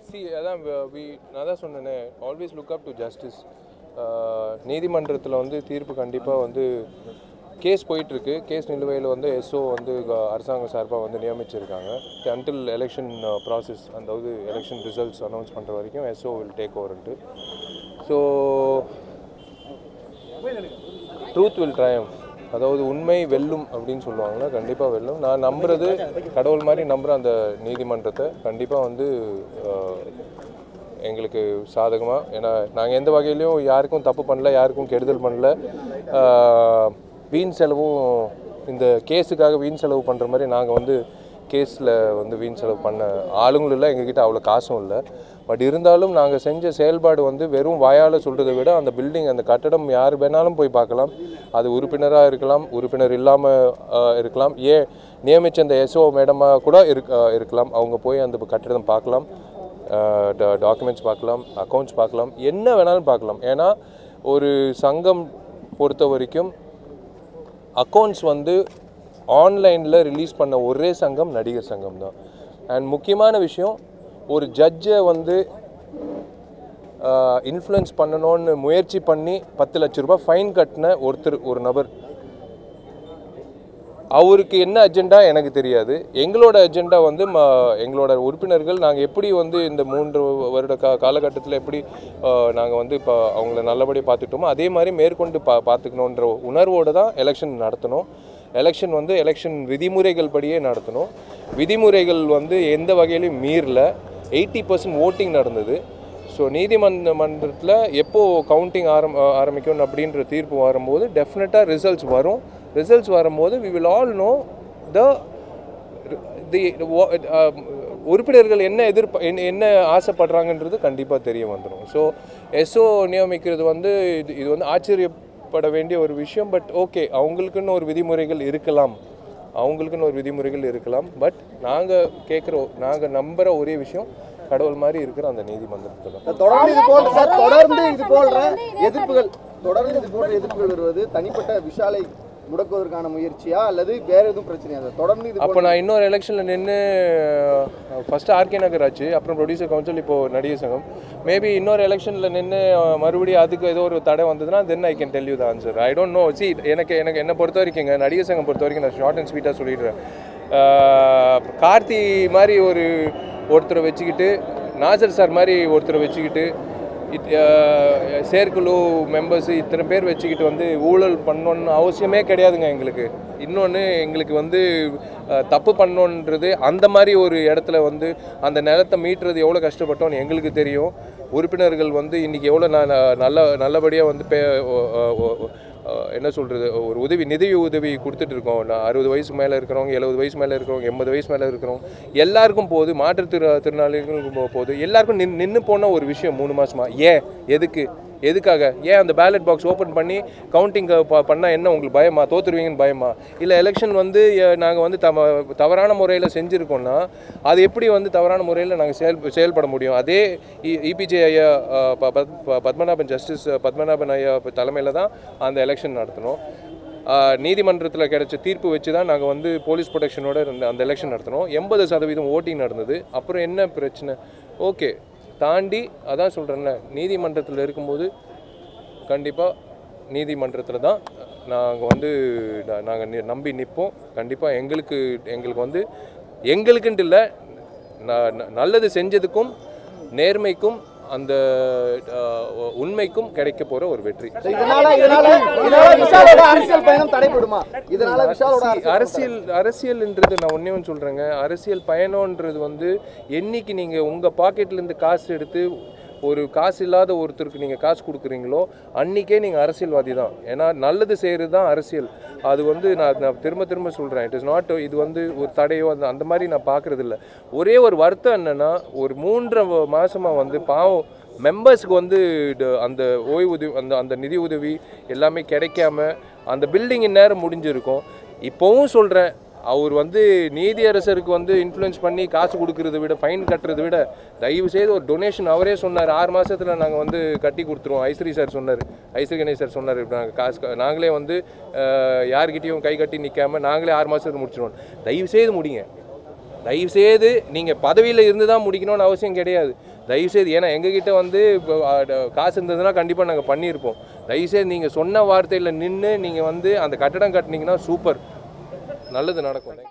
C அதான் we நான் தான் சொன்னேனே always look up to justice நீதிமன்றத்தில் வந்து தீர்ப்பு கண்டிப்பாக வந்து கேஸ் போயிட்டுருக்கு கேஸ் நிலுவையில் வந்து எஸ்ஓ வந்து க- அரசாங்கம் சார்பாக வந்து நியமிச்சிருக்காங்க அன்டில் எலெக்ஷன் ப்ராசஸ் அதாவது எலெக்ஷன் ரிசல்ட்ஸ் அனௌன்ஸ் பண்ணுற வரைக்கும் எஸ்ஓ வில் டேக் ஓவர்ன்ட்டு ஸோ ட்ரூத் வில் ட்ரையம்ஃப் அதாவது உண்மை வெல்லும் அப்படின்னு சொல்லுவாங்கன்னா கண்டிப்பாக வெல்லும் நான் நம்புறது கடவுள் மாதிரி நம்புகிற அந்த நீதிமன்றத்தை கண்டிப்பாக வந்து அஹ், எங்களுக்கு சாதகமாக ஏன்னா நாங்கள் எந்த வகையிலையும் யாருக்கும் தப்பு பண்ணல யாருக்கும் கெடுதல் பண்ணல அஹ், வீண் செலவும் இந்த கேஸுக்காக வீண் செலவு பண்ணுற மாதிரி நாங்கள் வந்து கேஸில் வந்து வீண் செலவு பண்ண ஆளுங்களும் இல்லை எங்ககிட்ட அவ்வளோ காசும் இல்லை பட் இருந்தாலும் நாங்கள் செஞ்ச செயல்பாடு வந்து வெறும் வாயால் சொல்கிறத விட அந்த பில்டிங் அந்த கட்டடம் யார் வேணாலும் போய் பார்க்கலாம் அது உறுப்பினராக இருக்கலாம் உறுப்பினர் இல்லாமல் இருக்கலாம் ஏன் நியமிச்ச அந்த எஸ்ஓ மேடமாக கூட இருக் அஹ், இருக்கலாம் அவங்க போய் அந்த கட்டடம் பார்க்கலாம் டாக்குமெண்ட்ஸ் பார்க்கலாம் அக்கௌண்ட்ஸ் பார்க்கலாம் என்ன வேணாலும் பார்க்கலாம் ஏன்னா ஒரு சங்கம் பொறுத்த வரைக்கும் அக்கௌண்ட்ஸ் வந்து ஆன்லைனில் ரிலீஸ் பண்ண ஒரே சங்கம் நடிகர் சங்கம் தான் அண்ட் முக்கியமான விஷயம் ஒரு ஜட்ஜை வந்து இன்ஃப்ளூயன்ஸ் பண்ணணும்னு முயற்சி பண்ணி பத்து லட்ச ரூபாய் ஃபைன் கட்டின ஒருத்தர் ஒரு நபர் அவருக்கு என்ன அஜெண்டா எனக்கு தெரியாது எங்களோட அஜெண்டா வந்து ம எங்களோட உறுப்பினர்கள் நாங்கள் எப்படி வந்து இந்த மூன்று வருட கா காலகட்டத்தில் எப்படி நாங்கள் வந்து இப்போ அவங்கள நல்லபடியாக பார்த்துட்டோமோ அதே மாதிரி மேற்கொண்டு பா பார்த்துக்கணுன்ற உணர்வோடு தான் எலெக்ஷன் நடத்தணும் எலெக்ஷன் வந்து எலெக்ஷன் விதிமுறைகள் படியே நடத்தணும் விதிமுறைகள் வந்து எந்த வகையிலையும் மீறல எயிட்டி பர்சன்ட் ஓட்டிங் நடந்தது ஸோ நீதிமன்ற மன்றத்தில் எப்போ கவுண்டிங் ஆரம் ஆரம்பிக்கும் அப்படின்ற தீர்ப்பு வரும்போது டெஃபினட்டாக ரிசல்ட்ஸ் வரும் ரிசல்ட்ஸ் வரும்போது we will all know the the உறுப்பினர்கள் என்ன எதிர்ப்ப என்ன- என்ன ஆசைப்படுறாங்கன்றது கண்டிப்பாக தெரிய வந்துடும் ஸோ எஸ்ஓ நியமிக்கிறது வந்து இது இது வந்து ஆச்சரியப்பட வேண்டிய ஒரு விஷயம் பட் ஓகே அவங்களுக்குன்னு ஒரு விதிமுறைகள் இருக்கலாம் அவங்களுக்குன்னு ஒரு விதிமுறைகள் இருக்கலாம் பட் நாங்கள் கேட்குற நாங்கள் நம்புகிற ஒரே விஷயம் கடவுள் மாதிரி இருக்கிற அந்த நீதிமன்றத்தில் தான் தொடர்ந்து இது போன்ற சார் தொடர்ந்து இது போன்ற எதிர்ப்புகள் தொடர்ந்து இது போன்ற எதிர்ப்புகள் வருவது தனிப்பட்ட விஷாலை முடக்குவதற்கான முயற்சியா அல்லது வேற எதுவும் பிரச்சனையா சார் தொடர்ந்து இது அப்போ நான் இன்னொரு எலெக்ஷனில் நின்று ஃபஸ்ட்டு ஆர்கே நகர் ஆச்சு அப்புறம் ப்ரொடியூசர் கவுன்சில் இப்போது நடிகர் சங்கம் மேபி இன்னொரு எலெக்ஷனில் நின்று மறுபடியும் அதுக்கு ஏதோ ஒரு தடை வந்ததுன்னா then I can tell you the answer I don't know சி எனக்கு எனக்கு என்னை பொறுத்த வரைக்குங்க நடிகர் சங்கம் பொறுத்த வரைக்கும் நான் ஷார்ட் அண்ட் ஸ்வீட்டாக சொல்லிடுறேன் ஆஹ், கார்த்தி மாதிரி ஒரு ஒருத்தரை வச்சுக்கிட்டு நாசர் சார் மாதிரி ஒருத்தரை வச்சுக்கிட்டு இத்- ஆஹ், செயற்குழு மெம்பர்ஸ் இத்தனை பேர் வச்சுக்கிட்டு வந்து ஊழல் பண்ணணும்னு அவசியமே கிடையாதுங்க எங்களுக்கு இன்னொன்று எங்களுக்கு வந்து ஆஹ், தப்பு பண்ணணுன்றது அந்த மாதிரி ஒரு இடத்துல வந்து அந்த நிலத்தை மீட்டுறது எவ்வளோ கஷ்டப்பட்டோம்னு எங்களுக்கு தெரியும் உறுப்பினர்கள் வந்து இன்றைக்கி எவ்வளோ ந- ந- நல்ல நல்லபடியாக வந்து பே ஓ- ஓ- ஓ- ஆஹ், என்ன சொல்கிறது ஒரு உதவி நிதி உதவி கொடுத்துட்டு இருக்கோம் நான் அறுபது வயசு மேலே இருக்கிறவங்க எழுபது வயசு மேலே இருக்கிறவங்க எண்பது வயசு மேலே இருக்கிறவங்க எல்லாருக்கும் போகுது மாற்றுத்திற திறனாளிகளுக்கும் போ- போகுது எல்லாருக்கும் நின் நின்று போன ஒரு விஷயம் மூணு மாசமா ஏன் எதுக்கு எதுக்காக ஏன் அந்த பேலட் பாக்ஸ் ஓப்பன் பண்ணி கவுண்டிங் பண்ணால் என்ன உங்களுக்கு பயமா தோத்துருவீங்கன்னு பயமா இல்லை எலெக்ஷன் வந்து நாங்கள் வந்து தவ தவறான முறையில் செஞ்சுருக்கோம்னா அது எப்படி வந்து தவறான முறையில் நாங்கள் செயல் செயல்பட முடியும் அதே இபிஜே ஐயா அஹ், ப- பத்- ப- பத்மநாபன் ஜஸ்டிஸ் பத்மநாபன் ஐயா தலைமையில் தான் அந்த எலெக்ஷன் நடத்தினோம் நீதிமன்றத்தில் கிடைச்ச தீர்ப்பு வச்சு தான் நாங்கள் வந்து போலீஸ் ப்ரொடெக்ஷனோட இருந்த அந்த எலெக்ஷன் நடத்தினோம் எண்பது சதவீதம் ஓட்டிங் நடந்தது அப்புறம் என்ன பிரச்சனை ஓகே தாண்டி அதான் சொல்கிறேன்ல நீதிமன்றத்தில் இருக்கும்போது கண்டிப்பாக நீதிமன்றத்தில் தான் நாங்கள் வந்து நாங்கள் நம்பி நிற்போம் கண்டிப்பாக எங்களுக்கு எங்களுக்கு வந்து எங்களுக்குன்ட்டு இல்லை ந- ந- நல்லது செஞ்சதுக்கும் நேர்மைக்கும் அந்த அஹ், உண்மைக்கும் கிடைக்க போகிற ஒரு வெற்றி இதனால இதனால இதனால விஷாலோட அரசியல் பயணம் தடைபடுமா இதனால விஷாலோட See, அரசியல் அரசியல் அரசியல்ன்றது நான் ஒன்றே ஒன்று சொல்கிறேங்க அரசியல் பயணம்ன்றது வந்து என்னைக்கு நீங்கள் உங்கள் பாக்கெட்லேருந்து காசு எடுத்து ஒரு காசு இல்லாத ஒருத்தருக்கு நீங்கள் காசு கொடுக்குறீங்களோ அன்றைக்கே நீங்கள் அரசியல்வாதி தான் ஏன்னா நல்லது செய்கிறது தான் அரசியல் அது வந்து நான் நான் திரும்ப திரும்ப சொல்கிறேன் இட் இஸ் நாட் இது வந்து ஒரு தடையோ அந்த அந்த மாதிரி நான் பார்க்குறது இல்ல ஒரே ஒரு வருத்தம் என்னென்னா ஒரு மூன்றரை மாதமாக வந்து பாவம் மெம்பர்ஸ்க்கு வந்து இது- அந்த ஓய்வூதியம் அந்த அந்த நிதி உதவி எல்லாமே கிடைக்காம அந்த பில்டிங் இந்நேரம் முடிஞ்சிருக்கும் இப்போவும் சொல்கிறேன் அவர் வந்து நீதியரசருக்கு வந்து இன்ஃப்ளூயன்ஸ் பண்ணி காசு கொடுக்கறத விட ஃபைன் கட்டுறதை விட தயவு செய்து ஒரு டொனேஷன் அவரே சொன்னார் ஆறு மாசத்துல நாங்கள் வந்து கட்டி கொடுத்துருவோம் ஐஸ்வரி சார் சொன்னார் ஐஸ்வரி கணேஷ் சார் சொன்னார் நாங்கள் காசு க- நாங்களே வந்து அஹ், யார்கிட்டயும் கை கட்டி நிற்காம நாங்களே ஆறு மாதத்துக்கு முடிச்சிடுவோம் தயவு செய்து முடிங்க தயவு செய்து நீங்கள் பதவியில் இருந்து தான் முடிக்கணும்னு அவசியம் கிடையாது தயவுசெய்து ஏன்னா எங்ககிட்ட வந்து இப்போ அஹ், காசு இருந்ததுன்னா கண்டிப்பாக நாங்கள் பண்ணியிருப்போம் தயவுசெய்து நீங்கள் சொன்ன வார்த்தையில் நின்று நீங்கள் வந்து அந்த கட்டடம் கட்டினீங்கன்னா சூப்பர் நல்லது நடக்கும்